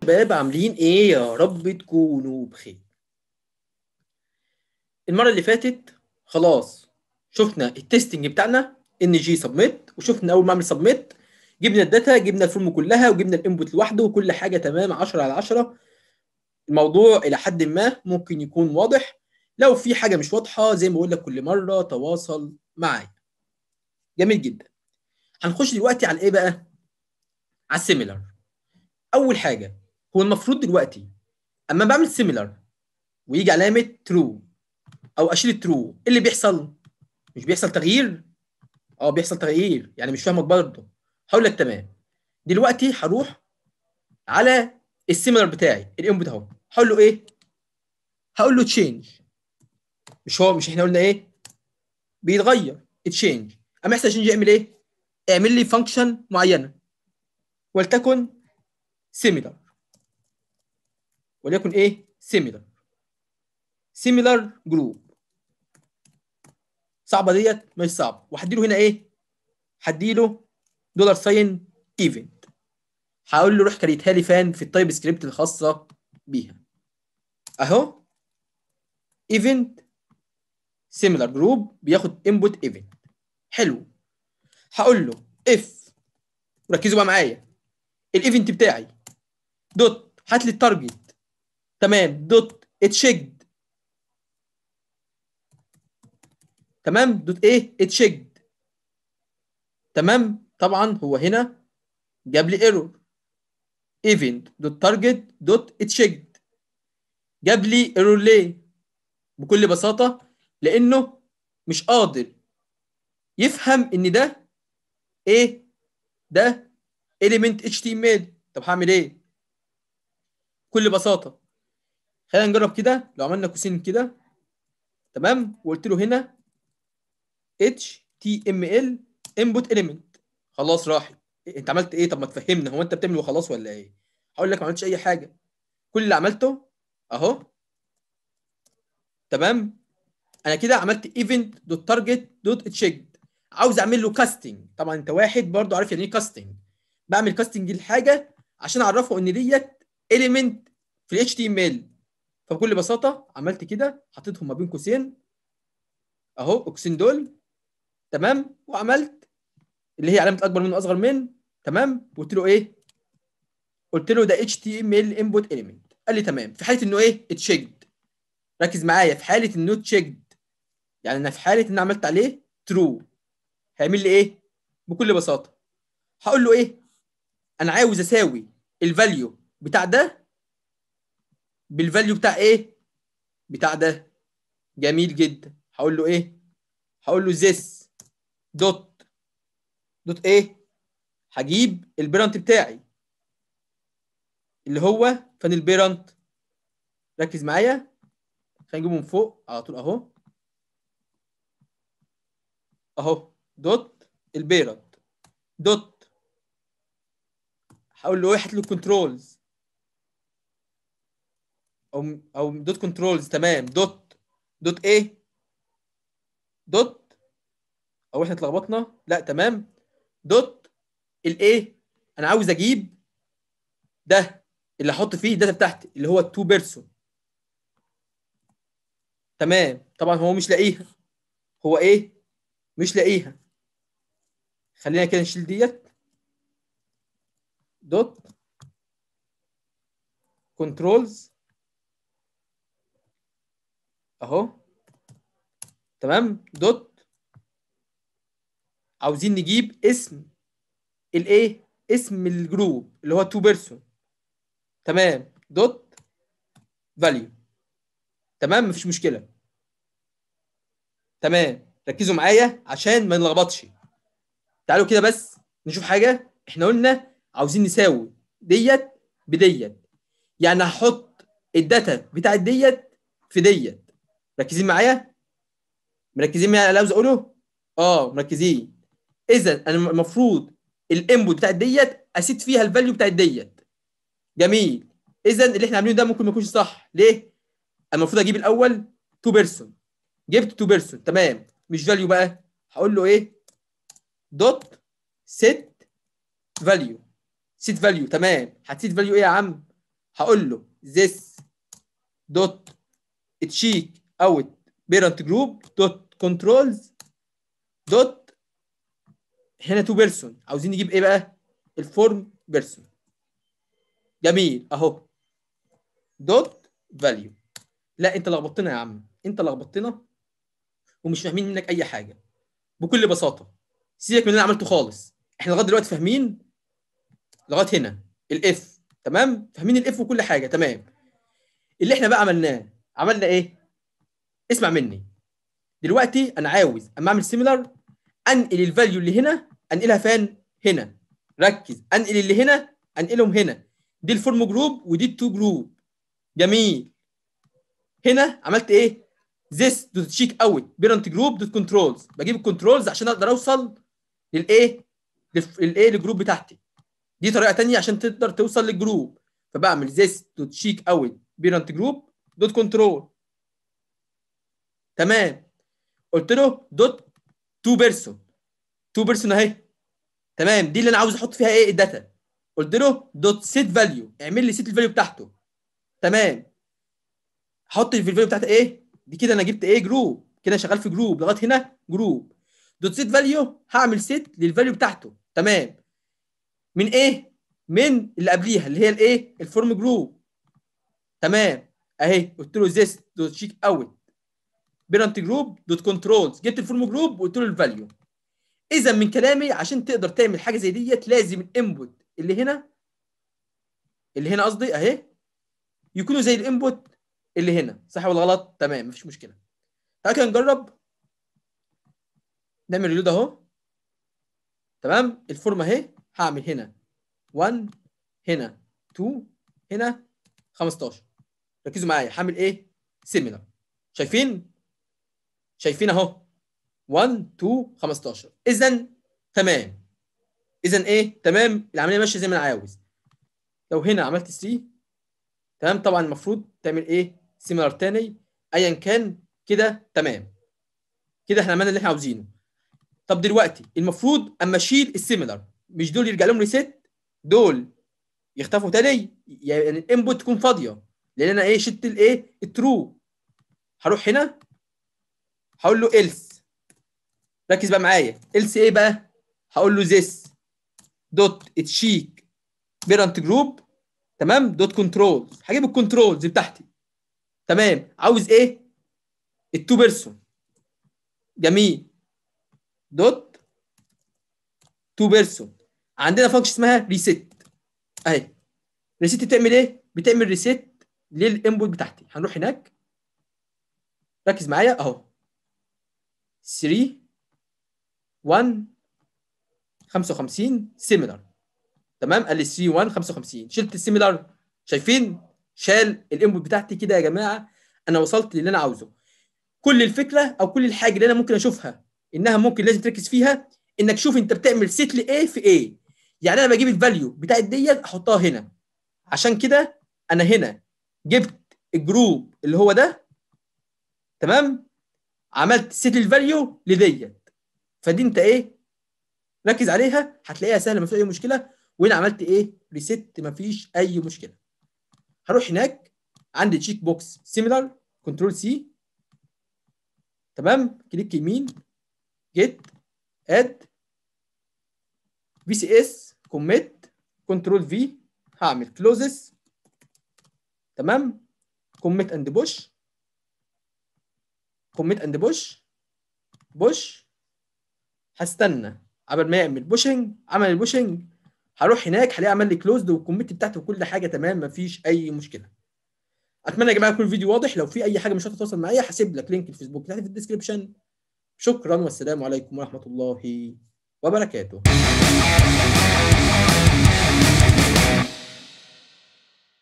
شباب عاملين ايه يا رب تكونوا بخير المره اللي فاتت خلاص شفنا التستنج بتاعنا ان جي سبميت وشفنا اول ما اعمل سبميت جبنا الداتا جبنا الفورم كلها وجبنا الانبوت لوحده وكل حاجه تمام 10 على 10 الموضوع الى حد ما ممكن يكون واضح لو في حاجه مش واضحه زي ما بقول لك كل مره تواصل معايا جميل جدا هنخش دلوقتي على ايه بقى على السيميلر اول حاجه هو المفروض دلوقتي اما بعمل سيميلر ويجي علامه ترو او اشيل الترو ايه اللي بيحصل مش بيحصل تغيير اه بيحصل تغيير يعني مش فاهمك برضه هقول لك تمام دلوقتي هروح على السيميلر بتاعي الانبوت اهو هقول له ايه هقول له تشينج مش هو مش احنا قلنا ايه بيتغير تشينج اما يحصل تشينج يعمل ايه اعمل لي فانكشن معينه ولتكن similar وليكن ايه similar similar group صعبه ديت مش صعبه وهديله هنا ايه هديله دولار ساين ايفنت هقول له روح كريتها لي فان في التايب سكريبت الخاصه بيها اهو ايفنت similar جروب بياخد انبوت ايفنت حلو هقول له اف ركزوا بقى معايا الايفنت بتاعي دوت هات لي التارجت تمام دوت اتشيكد تمام دوت ايه اتشيكد تمام طبعا هو هنا جاب لي ايرور ايفنت دوت تارجت دوت اتشيكد جاب لي ايرور ليه بكل بساطه لانه مش قادر يفهم ان ده ايه ده element HTML طب هعمل ايه بكل بساطه خلينا نجرب كده لو عملنا قوسين كده تمام وقلت له هنا HTML input element خلاص راحت إيه انت عملت ايه طب ما تفهمنا هو انت بتعمل وخلاص ولا ايه هقول لك ما عملتش اي حاجه كل اللي عملته اهو تمام انا كده عملت ايفنت دوت تارجت دوت اتشيكد عاوز اعمل له كاستنج طبعا انت واحد برضو عارف يعني ايه كاستنج بعمل كاستنج للحاجه عشان اعرفه ان ديت اليمنت في الاتش تي ام ال فبكل بساطه عملت كده حطيتهم ما بين قوسين اهو القوسين دول تمام وعملت اللي هي علامه اكبر من واصغر من تمام قلت له ايه قلت له ده اتش تي ام ال انبوت اليمنت قال لي تمام في حاله انه ايه اتشيكد ركز معايا في حاله انه تشيكد يعني انا في حاله ان عملت عليه ترو هيعمل لي ايه بكل بساطه هقول له ايه انا عاوز اساوي الفاليو بتاع ده بالفاليو بتاع ايه بتاع ده جميل جدا هقول له ايه هقول له this دوت دوت ايه هجيب البيرنت بتاعي اللي هو فين البيرنت ركز معايا خلينا نجيبه من فوق على طول اهو اهو دوت البيرنت دوت هقول له ايه هات له كنترولز او او دوت كنترولز تمام دوت دوت ايه دوت او احنا اتلخبطنا لا تمام دوت الايه انا عاوز اجيب ده اللي احط فيه الداتا بتاعتي اللي هو التو بيرسون تمام طبعا هو مش لاقيها هو ايه مش لاقيها خلينا كده نشيل ديت دوت كنترولز اهو تمام دوت عاوزين نجيب اسم الايه اسم الجروب اللي هو تو بيرسون تمام دوت فاليو تمام مفيش مشكله تمام ركزوا معايا عشان ما نلخبطش تعالوا كده بس نشوف حاجه احنا قلنا عاوزين نساوي ديت بديت يعني هحط الداتا بتاعت ديت في ديت مركزين معايا مركزين معايا اللي عاوز اقوله اه مركزين اذا انا المفروض الانبوت بتاعت ديت اسيت فيها الفاليو بتاعت ديت جميل اذا اللي احنا عاملينه ده ممكن ما يكونش صح ليه المفروض اجيب الاول تو بيرسون جبت تو بيرسون تمام مش فاليو بقى هقول له ايه دوت سيت فاليو سيت فاليو تمام هتسيت فاليو ايه يا عم هقول له this dot check out parent group dot controls dot هنا تو بيرسون عاوزين نجيب ايه بقى الفورم بيرسون جميل اهو دوت فاليو لا انت لخبطتنا يا عم انت لخبطتنا ومش فاهمين منك اي حاجه بكل بساطه سيبك من اللي انا عملته خالص احنا لغايه دلوقتي فاهمين لغايه هنا الاف تمام فاهمين الاف وكل حاجه تمام اللي احنا بقى عملناه عملنا ايه اسمع مني دلوقتي انا عاوز اما اعمل سيميلر انقل الفاليو اللي هنا انقلها فين هنا ركز انقل اللي هنا انقلهم هنا دي الفورم جروب ودي التو جروب جميل هنا عملت ايه this دوت تشيك اوت بيرنت جروب دوت كنترولز بجيب الكنترولز عشان اقدر اوصل للايه للايه للجروب بتاعتي دي طريقه تانية عشان تقدر توصل للجروب فبعمل this دوت تشيك اوت بيرنت جروب دوت كنترول تمام قلت له دوت تو بيرسون تو بيرسون اهي تمام دي اللي انا عاوز احط فيها ايه الداتا قلت له دوت سيت فاليو اعمل لي سيت الفاليو بتاعته تمام حط في الفاليو بتاعتها ايه دي كده انا جبت ايه جروب كده شغال في جروب لغايه هنا جروب دوت سيت فاليو هعمل سيت للفاليو بتاعته تمام من ايه من اللي قبليها اللي هي الايه الفورم جروب تمام اهي قلت له this دوت شيك اوت بيرنت جروب دوت كنترولز جبت الفورم جروب وقلت له الفاليو اذا من كلامي عشان تقدر تعمل حاجه زي ديت لازم الانبوت اللي هنا اللي هنا قصدي اهي يكونوا زي الانبوت اللي هنا صح ولا غلط تمام مفيش مشكله تعالى كده نجرب نعمل ريلود اهو تمام الفورمه اهي هعمل هنا 1 هنا 2 هنا 15 ركزوا معايا هعمل ايه سيميلر شايفين شايفين اهو 1 2 15 اذا تمام اذا ايه تمام العمليه ماشيه زي ما انا عاوز لو هنا عملت 3 تمام طبعا المفروض تعمل ايه سيميلر تاني ايا كان كده تمام كده احنا عملنا اللي احنا عاوزينه طب دلوقتي المفروض اما اشيل السيميلر مش دول يرجع لهم ريسيت دول يختفوا تاني يعني الانبوت تكون فاضيه لان انا ايه شلت الايه الترو هروح هنا هقول له else ركز بقى معايا else ايه بقى هقول له this دوت تشيك بيرنت جروب تمام دوت كنترولز هجيب الكنترولز بتاعتي تمام عاوز ايه التو بيرسون جميل دوت تو بيرسون عندنا فانكشن اسمها ريسيت اهي ريسيت بتعمل ايه بتعمل ريسيت للانبوت بتاعتي هنروح هناك ركز معايا اهو 3 1 55 سيميلر تمام قال لي 3 1 55 شلت السيميلر شايفين شال الانبوت بتاعتي كده يا جماعه انا وصلت للي انا عاوزه كل الفكره او كل الحاجه اللي انا ممكن اشوفها انها ممكن لازم تركز فيها انك شوف انت بتعمل سيت لايه في ايه يعني انا بجيب الفاليو بتاعت ديت احطها هنا عشان كده انا هنا جبت الجروب اللي هو ده تمام عملت سيت الفاليو لديت فدي انت ايه ركز عليها هتلاقيها سهله ما فيش اي مشكله وهنا عملت ايه ريست ما فيش اي مشكله هروح هناك عندي تشيك بوكس سيميلر كنترول سي تمام كليك يمين جيت اد في سي اس كوميت كنترول في هعمل كلوزز تمام كوميت اند بوش كوميت اند بوش بوش هستنى قبل ما يعمل بوشنج عمل البوشنج هروح هناك هلاقي عمل لي كلوزد والكوميت بتاعته وكل حاجه تمام مفيش اي مشكله اتمنى يا جماعه يكون الفيديو واضح لو في اي حاجه مش هتتواصل معايا هسيب لك لينك الفيسبوك تحت في الديسكربشن شكرا والسلام عليكم ورحمه الله وبركاته